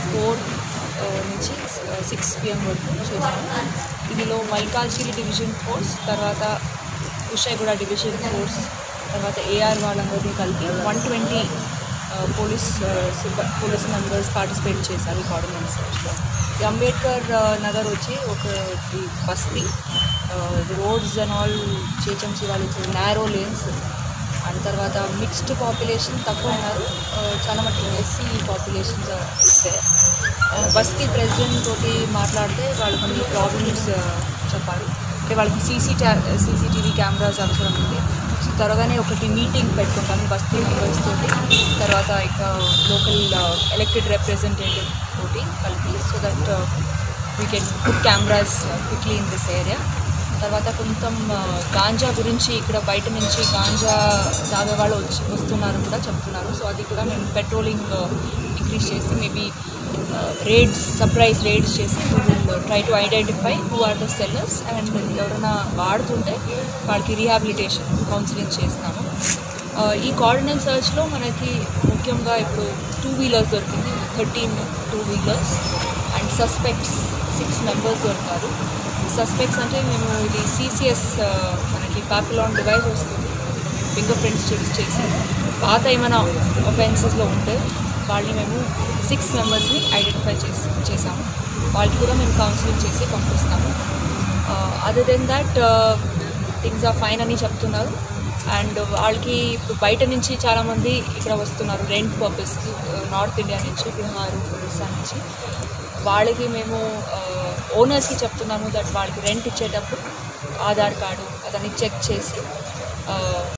four నుంచి six PM వరకు చేశాము ఇందులో మల్కాజ్గిరి డివిజన్ ఫోర్స్ తర్వాత ఉషాయిగూడ డివిజన్ ఫోర్స్ తర్వాత ఏఆర్ వాళ్ళందరినీ కలిపి వన్ ట్వంటీ పోలీస్ సిబ్బ పోలీస్ మెంబర్స్ పార్టిసిపేట్ చేశారు ఈ కోఆర్డినేట్ సెర్చ్లో ఈ అంబేద్కర్ ఆ, నగర్ వచ్చి ఒక ఈ బస్తీ రోడ్స్ అండ్ ఆల్ చేచంచి వాళ్ళు నేరో లేన్స్ అండ్ తర్వాత మిక్స్డ్ పాపులేషన్ తక్కువ ఉన్నారు ఆ, చాలా మటుకు ఎస్సీ పాపులేషన్స్ ఇస్తే బస్తీ ప్రెసిడెంట్ తోటి మాట్లాడితే వాళ్ళు కొన్ని ప్రాబ్లమ్స్ చెప్పారు అంటే వాళ్ళకి సీసీ సీసీటీవీ కెమెరాస్ అవసరం ఉంది సో త్వరగానే ఒకటి మీటింగ్ పెట్టుకుంటాము బస్తీ మెంబర్స్ తోటి తర్వాత ఇక లోకల్ ఎలక్టెడ్ రిప్రజెంటేటివ్ తోటి కలిపి so that we can put cameras quickly in this area తర్వాత కొంచెం ఆ, గాంజా గురించి ఇక్కడ బయట నుంచి గాంజా తాగే వాళ్ళు వచ్చి వస్తున్నారు కూడా చెప్తున్నారు సో అది కూడా మేము పెట్రోలింగ్ ఇంక్రీజ్ చేసి మేబీ రేడ్స్ సర్ప్రైజ్ రేడ్స్ చేసి try to identify who are the sellers and ఎవరైనా వాడుతుంటే వాళ్ళకి రీహాబిలిటేషన్ కౌన్సిలింగ్ చేస్తాము ఆ, ఈ కోఆర్డినేట్ సర్చ్లో మనకి ముఖ్యంగా ఇప్పుడు టూ వీలర్స్ దొరికింది thirteen two wheelers and suspects six members దొరికారు సస్పెక్ట్స్ అంటే మేము ఇది సిసిఎస్ మనకి పాపులాన్ డివైస్ వస్తుంది ఫింగర్ ప్రింట్స్ చెక్ చేసి పాత ఏమైనా ఒఫెన్సెస్లో ఉంటే వాళ్ళని మేము సిక్స్ మెంబర్స్ని ఐడెంటిఫై చేసి చేసాము వాళ్ళకి కూడా మేము కౌన్సిలింగ్ చేసి పంపిస్తాము other then that things are fine అని చెప్తున్నారు అండ్ వాళ్ళకి ఇప్పుడు బయట నుంచి చాలామంది ఇక్కడ వస్తున్నారు రెంట్ పర్పస్కి నార్త్ ఇండియా నుంచి బీహార్ ఒరిస్సా నుంచి వాళ్ళకి మేము ఓనర్స్కి చెప్తున్నాము దట్ వాళ్ళకి రెంట్ ఇచ్చేటప్పుడు ఆధార్ కార్డు అతన్ని చెక్ చేసి